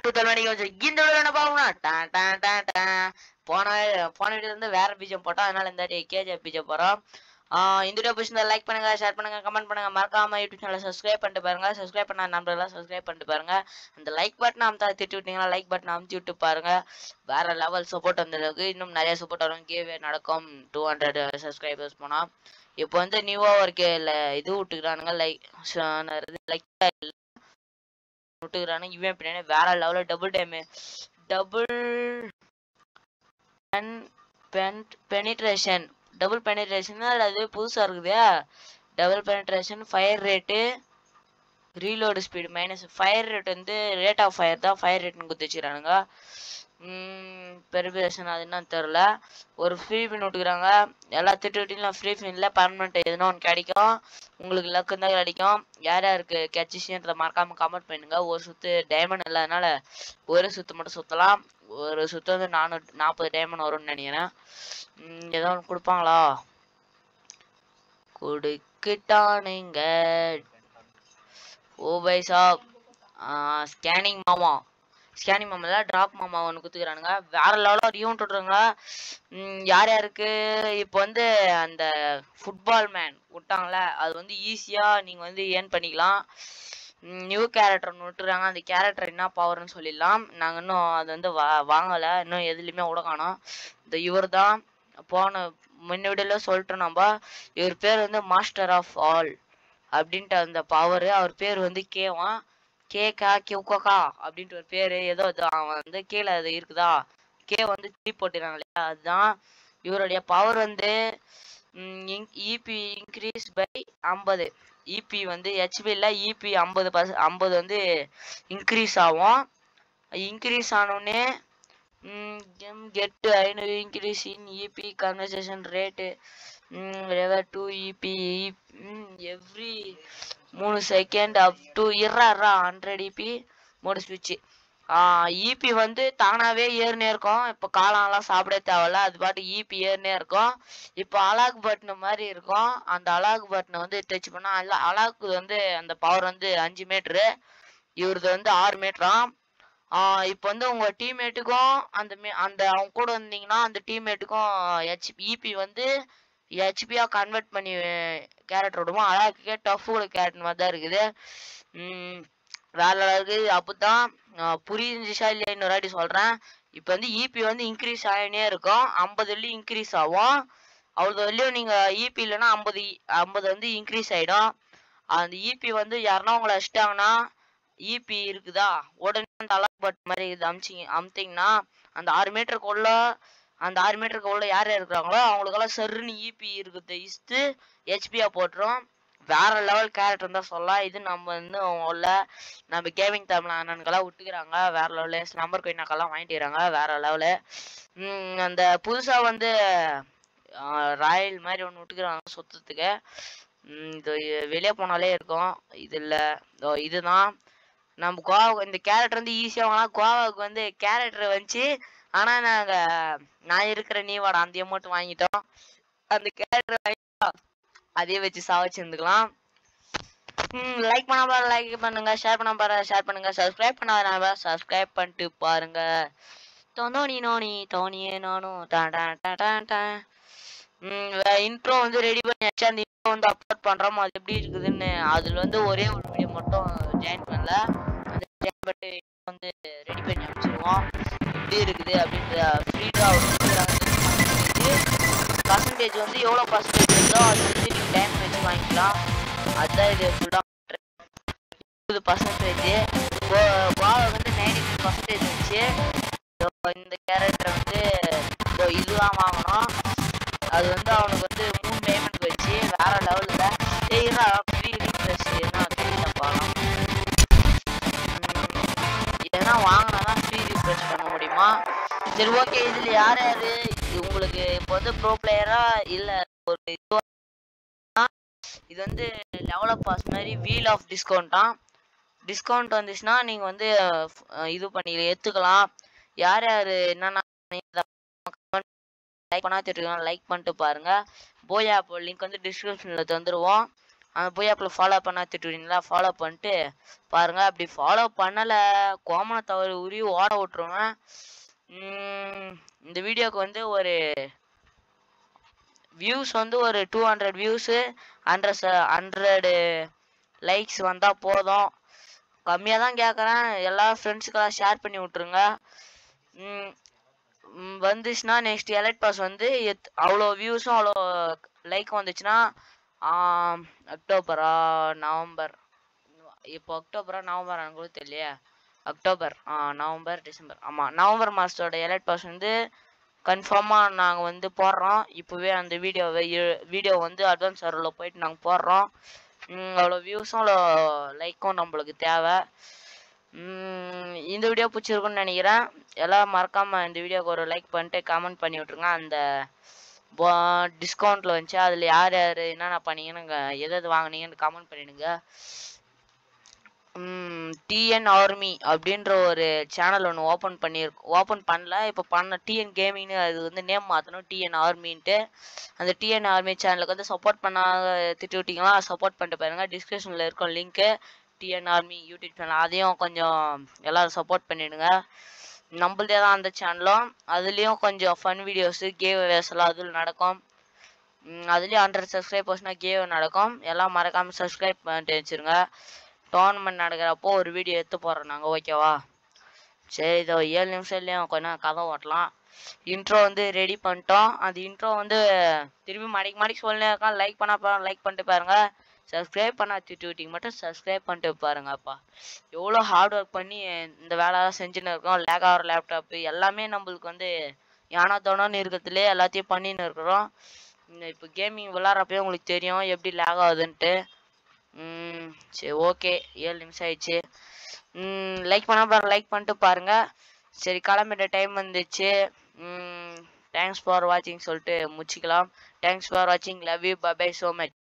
to தலைவணி கொஞ்சம் இந்த video என்ன பார்க்கணும் டான் டான் டான் டான் போன போன வீடியோ இருந்து வேற பீஜம் போட்டோம் அதனால இந்த வாட்டி கேஜிஎஃப் பீஜம் போறோம் ஆஹ் இந்த வீடியோ பிடிச்சிருந்தா லைக் பண்ணுங்க ஷேர் பண்ணுங்க கமெண்ட் பண்ணுங்க மறக்காம யூடியூப் சேனலை சப்ஸ்கிரைப் பண்ணிட்டு பாருங்க சப்ஸ்கிரைப் பண்ண நம்பர்லாம் சப்ஸ்கிரைப் பண்ணிட்டு பாருங்க அந்த லைக் பட்டன் அமுத்தா திட்டு விட்டீங்கன்னா லைக் பட்டன் அமுத்தி விட்டு பாருங்க வேற லெவல் சப்போர்ட் வந்ததுக்கு இன்னும் நிறைய சப்போர்ட் வரும் கேவே நடக்கும் டூ ஹண்ட்ரட் சப்ஸ்கிரைபர்ஸ் போனா இப்போ வந்து நியூவா ஒரு கே இது விட்டுக்கிறானுங்க லைக் லைக் விட்டுக்கிறானுங்க இவன் பின்னாடி வேற லெவலில் double time double pen pen penetration double penetration அது புதுசாக இருக்குதே double penetration fire rate reload speed minus fire rate வந்து ரேட் ஆஃப் ஃபயர் தான் ஃபயர் ரேட்னு கொடுத்து வச்சுக்கிறானுங்க பெரிபேஷன் அது என்னன்னு தெரில ஒரு ஃப்ரீ பின் விட்டுக்கிறாங்க எல்லா திட்டுக்கிட்டையும் ஃப்ரீ பின்ல பர்மனெண்ட் எதுனா ஒன்று கிடைக்கும் உங்களுக்கு லக்கு தான் கிடைக்கும் யார் யாருக்கு கட்சின்றதை மறக்காம கமெண்ட் பண்ணுங்க ஒரு சுத்து டைமண்ட் இல்லாதனால ஒரு சுத்து மட்டும் சுத்தலாம் ஒரு சுத்து வந்து நானூறு நாற்பது டைமண்ட் வரும்னு நினைக்கிறேன் ம், ஏதோ ஒன்று கொடுப்பாங்களா கொடுக்கிட்டானுங்க ஓ பை சாப் ஸ்கேனிங் மாமா ஸ்கேனிங் மாமால டிராப் மாமா ஒன்று குத்துக்கிறானுங்க வேற லெவலில் ஒரு ஈவெண்ட் விட்ருங்க யார் யாருக்கு இப்போ வந்து அந்த ஃபுட்பால் மேன் விட்டாங்களே அது வந்து ஈஸியாக நீங்கள் வந்து ஏர்ன் பண்ணிக்கலாம் நியூ கேரக்டர் ஒன்று விட்டுறாங்க அந்த கேரக்டர் என்ன பவர்னு சொல்லிடலாம் நாங்கள் இன்னும் அது வந்து வா வாங்கலை இன்னும் எதுலேயுமே விட காணோம் இந்த இவர் தான் போன முன்ன வீடியோல சொல்லிட்டோம் நம்ம இவர் பேர் வந்து மாஸ்டர் ஆஃப் ஆல் அப்படின்ட்டு அந்த பவர் அவர் பேர் வந்து கேவான் கேக்கா கியூக்கா அப்படின்ட்டு ஒரு பேர் ஏதோ இது அவன் வந்து கீழே அது இருக்குதா கே வந்து த்ரீ போட்டுறாங்க இல்லையா அதுதான் இவருடைய பவர் வந்து இபி இன்க்ரீஸ் பை ஐம்பது இபி வந்து ஹெச்பியில் இபி ஐம்பது பர்ச ஐம்பது வந்து இன்க்ரீஸ் ஆகும் இன்க்ரீஸ் ஆனோடனே கெட் ஐநூறு increase in EP conversation rate ரெவர் டூ இபி எவ்ரி மூணு செகண்ட் அப் டு இர்ரா இர்ரா ஹண்ட்ரட் இபி மோடு ஸ்விட்ச் இபி வந்து தானாகவே ஏறுனே இருக்கும் இப்போ காளான்லாம் சாப்பிட தேவையில்ல அது பாட்டு இபி ஏறுனே இருக்கும் இப்போ அலாக் பட்டன் மாதிரி இருக்கும் அந்த அலாக் பட்டனை வந்து டச் பண்ணால் அல்ல அலாக்கு வந்து அந்த பவர் வந்து அஞ்சு மீட்ரு இவரது வந்து ஆறு மீட்டராம் இப்போ வந்து உங்கள் டீம்மேட்டுக்கும் அந்த மே அந்த அவங்க கூட வந்தீங்கன்னா அந்த டீம்மேட்டுக்கும் ஹெச் இபி வந்து ஹெச்பியா கன்வெர்ட் பண்ணி கேரக்டர் விடுவோம் அழகுக்கே டஃப் கூட கேரக்டர் மாதிரி தான் இருக்குது ம், வேற அளவுக்கு அப்போதான் புரிஞ்சிச்சா இல்லையா இன்னொரு வாட்டி சொல்கிறேன் இப்போ வந்து இபி வந்து இன்க்ரீஸ் ஆகினே இருக்கும் ஐம்பது வெள்ளியும் இன்க்ரீஸ் ஆகும் அவ்வளோ வெள்ளியும் நீங்கள் இபி இல்லைன்னா ஐம்பது ஐம்பது வந்து இன்க்ரீஸ் ஆகிடும் அந்த இபி வந்து யாருன்னா உங்களை அடிச்சிட்டாங்கன்னா இபி இருக்குதா உடனே அந்த அலர்ட் பட் மாதிரி இது அமுச்சிங்க அமுத்திங்கன்னா அந்த ஆறு மீட்டருக்குள்ள அந்த ஆறு மீட்டருக்கு உள்ள யார் யார் இருக்கிறாங்களோ அவங்களுக்கெல்லாம் சருன்னு இபி இருக்குது இஸ்து ஹெச்பியா போட்டுரும் வேற லெவல் கேரக்டர் தான் சொல்லலாம் இது நம்ம வந்து உள்ள நம்ம கேமிங் தமிழ் அண்ணனுக்கெல்லாம் விட்டுக்கிறாங்க வேற லெவலு நம்பர் கொயினாக்கெல்லாம் வாங்கிட்டுக்கிறாங்க வேற லெவலு அந்த புதுசா வந்து ராயல் மாதிரி ஒன்று விட்டுக்கிறாங்க சுத்தத்துக்கு ம், இது வெளியே போனாலே இருக்கும் இது இல்லை இதுதான் நம்ம கோவா இந்த கேரக்டர் வந்து ஈஸியாக வாங்கலாம் கோவாவுக்கு வந்து கேரக்டர் வந்துச்சு ஆனா நாங்க நான் இருக்கிற நீ வாடா அந்த அமௌண்ட் வாங்கிட்டோம் அந்த கேரக்டர் வாங்கிட்டா அதே வச்சு சாவச்சு இருந்துக்கலாம் லைக் பண்ண பாரு லைக் பண்ணுங்க ஷேர் பண்ண பாரு ஷேர் பண்ணுங்க சப்ஸ்கிரைப் பண்ணாத சப்ஸ்கிரைப் பண்ணிட்டு பாருங்க தோனி நோனி தோனியே நானும் டான் டான் டான் டான் டான் இன்ட்ரோ வந்து ரெடி பண்ணியாச்சு அந்த இன்ட்ரோ வந்து அப்லோட் பண்றோம் அது எப்படி இருக்குதுன்னு அதுல வந்து ஒரே ஒரு வீடியோ மட்டும் ஜாயின் பண்ணல அந்த ஜாயின் பண்ணிட்டு வந்து ரெடி பண்ணி அனுப்பிச்சிருவோம் எப்படி இருக்குது அப்படின்ற ஃப்ரீடாக பர்சன்டேஜ் வந்து எவ்வளோ பர்சன்டேஜ் இருக்கோ அது வந்து நீங்கள் டைம் வச்சு வாங்கிக்கலாம் அதுதான் இது ஃபுல்லாக இருபது பர்சன்டேஜ் கோவா வந்து நைன்டி ஃபைவ் பர்சன்டேஜ் வச்சு இந்த கேரக்டரை வந்து இதோ இதுதான் வாங்கணும் அது வந்து அவனுக்கு வந்து மூணு பேமெண்ட் வச்சு வேற லெவலில் செய்யறா ஃப்ரீ ரீஃப்ரெஷ் என்ன தெரியல பார்க்கலாம் ஏன்னா வாங்கினா தான் ஃப்ரீ ரீஃப்ரெஷ் பண்ண முடியுமா சரி ஓகே இதில் யார் யார் உங்களுக்கு இப்போ வந்து ப்ரோ பிளேயரா இல்லை ஒரு இதுவா இது வந்து லெவலப் பாஸ் மாதிரி வீல் ஆஃப் டிஸ்கவுண்ட்டா டிஸ்கவுண்ட் வந்துச்சுன்னா நீங்கள் வந்து அஹ், இது பண்ணி எடுத்துக்கலாம் யார் யார் என்னென்ன லைக் பண்ணா தெரியும் லைக் பண்ணிட்டு பாருங்க போயா அப்போ லிங்க் வந்து டிஸ்கிரிப்ஷனில் தந்துடுவோம் அந்த போய் ஆப்பில் ஃபாலோ பண்ணா திட்டுவீங்களா ஃபாலோ பண்ணிட்டு பாருங்க அப்படி ஃபாலோ பண்ணலை கோமனை தவறு உருவி ஓட விட்டுருவேன் உம், இந்த வீடியோக்கு வந்து ஒரு வியூஸ் வந்து ஒரு two hundred views hundred hundred likes வந்தால் போதும் கம்மியாக தான் கேட்குறேன் எல்லா ஃப்ரெண்ட்ஸுக்கெல்லாம் ஷேர் பண்ணி விட்ருங்க ம், ம், வந்துச்சுன்னா நெக்ஸ்ட் எலைட் பாஸ் வந்து எத் அவ்வளோ வியூஸும் அவ்வளோ லைக் வந்துச்சுன்னா ஆம், அக்டோபரா நவம்பர் இப்போ அக்டோபரா நவம்பர் எனக்கு கூட தெரியலையே அக்டோபர் ஆ நவம்பர் டிசம்பர் ஆமாம் நவம்பர் மாதத்தோட எலைட் பாஸ் வந்து கன்ஃபார்மாக நாங்கள் வந்து போடுறோம் இப்போவே அந்த வீடியோவை வீடியோ வந்து அட்வான்ஸ் சர்வரில் போயிட்டு நாங்கள் போடுறோம் ம், அவ்வளோ வியூஸும் அவ்வளோ லைக்கும் நம்மளுக்கு தேவை ம், இந்த வீடியோ பிடிச்சிருக்குன்னு நினைக்கிறேன் எல்லாம் மறக்காமல் இந்த வீடியோக்கு ஒரு லைக் பண்ணிட்டு கமெண்ட் பண்ணி விட்ருங்க அந்த டிஸ்கவுண்ட்டில் வந்துச்சு அதில் யார் யார் என்னென்ன பண்ணீங்கன்னு இங்க- எது எது வாங்குனீங்கன்னு கமெண்ட் பண்ணிடுங்க டிஎன் ஆர்மி அப்படின்ற ஒரு சேனல் ஒன்று ஓப்பன் பண்ணியிருக் ஓப்பன் பண்ணல இப்போ பண்ண டிஎன் கேமிங்னு அது வந்து நேம் மாற்றணும் டிஎன் ஆர்மின்ட்டு அந்த டிஎன் ஆர்மி சேனலுக்கு வந்து சப்போர்ட் பண்ண திட்டு விட்டிங்களா சப்போர்ட் பண்ணிட்டு பாருங்க டிஸ்கிரிப்ஷனில் இருக்கும் லிங்க்கு டிஎன் ஆர்மி யூடியூப் சேனல் அதையும் கொஞ்சம் எல்லாரும் சப்போர்ட் பண்ணிடுங்க நம்மள்தே தான் அந்த சேனலும் அதுலேயும் கொஞ்சம் ஃபன் வீடியோஸு கேவ் எல்லாம் அதில் நடக்கும் ம், அதுலேயும் ஹண்ட்ரட் சப்ஸ்கிரைபர்ஸ்னால் கேவ் நடக்கும் எல்லாம் மறக்காமல் சப்ஸ்கிரைப் பண்ணிட்டு வச்சுருங்க டோர்னமெண்ட் நடக்கிறப்போ ஒரு வீடியோ எடுத்து போடுறோம் நாங்கள் ஓகேவா சரி இதோ ஏழு நிமிஷத்துலேயும் கொஞ்ச நேரம் கதை ஓட்டலாம் இன்ட்ரோ வந்து ரெடி பண்ணிட்டோம் அந்த இன்ட்ரோ வந்து திரும்பி மடிக்கு மடிக்கு சொல்லினே இருக்கான் லைக் பண்ணா பாருங்க லைக் பண்ணிட்டு பாருங்க சப்ஸ்கிரைப் பண்ணா திட்டு விட்டிங்க மட்டும் சப்ஸ்கிரைப் பண்ணிட்டு பாருங்கப்பா எவ்வளோ ஹார்ட் ஒர்க் பண்ணி இந்த வேலைலாம் செஞ்சுன்னு இருக்கோம் லேக் ஆகிற லேப்டாப்பு எல்லாமே நம்மளுக்கு வந்து யானா தோணுன்னு இருக்கிறதுலே எல்லாத்தையும் பண்ணின்னு இருக்கிறோம் இப்போ கேமிங் விளாட்றப்பயே உங்களுக்கு தெரியும் எப்படி லேக் ஆகுதுன்ட்டு ம், சரி ஓகே ஏழு நிமிஷம் ஆயிடுச்சு லைக் பண்ண பாருங்க லைக் பண்ணிட்டு பாருங்க சரி கிளம்பிட்ட டைம் வந்துச்சு தேங்க்ஸ் ஃபார் வாட்சிங் சொல்லிட்டு முடிச்சிக்கலாம் தேங்க்ஸ் ஃபார் வாட்சிங் love you bye so much